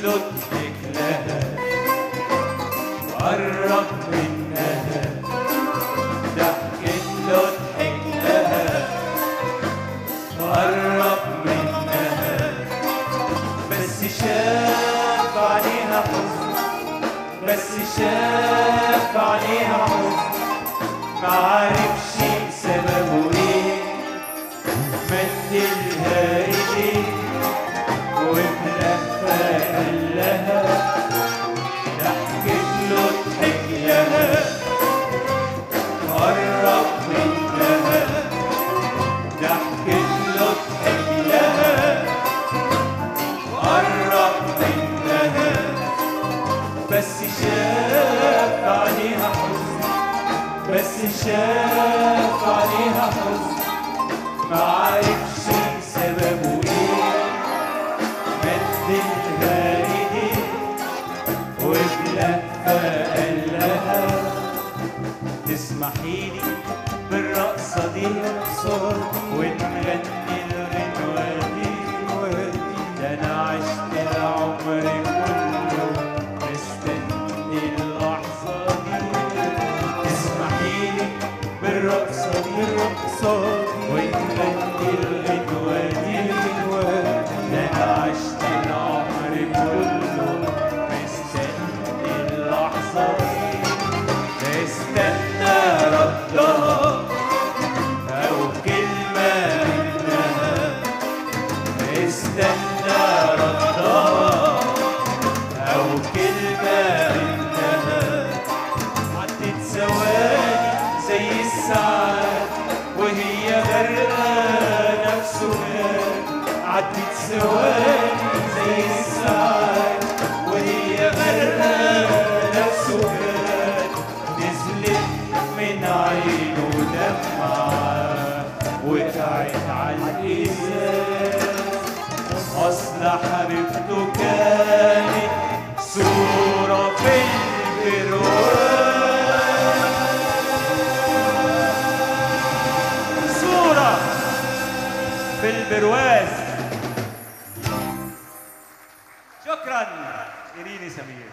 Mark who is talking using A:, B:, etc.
A: له اضحك لها قرب منها ضحكت له اضحك لها قرب منها بس شاف عليها حزن بس شاف عليها حزن معرفش سببه ايه مدلها ايديه وبلفة قال لها ضحكت له ضحك لها قرب منها ضحكت له ضحك لها قرب منها بس شاف عليها حزن بس شاف عليها حزن معرفش سببه ايه مدلها ايديه وبلفة قال لها تسمحيلي بالرقصة دي ونغني الغنوة دي ده أنا عشت العمر كله مستني اللحظة دي تسمحيلي بالرقصة دي ونغني الغنوة دي ده أنا عشت العمر كله مستني اللحظة دي استنى ردها أو كلمة منها استنى ردها أو كلمة منها عدت ثواني زي الساعات وهي غرقانة في سؤال عدت ثواني زي الساعات وهي غرقانة في سؤال نزلت من عينه دمعة وقعت على الإزاز أصل حبيبته كانت صورة في البرواز صورة في البرواز شكرا إيريني سمير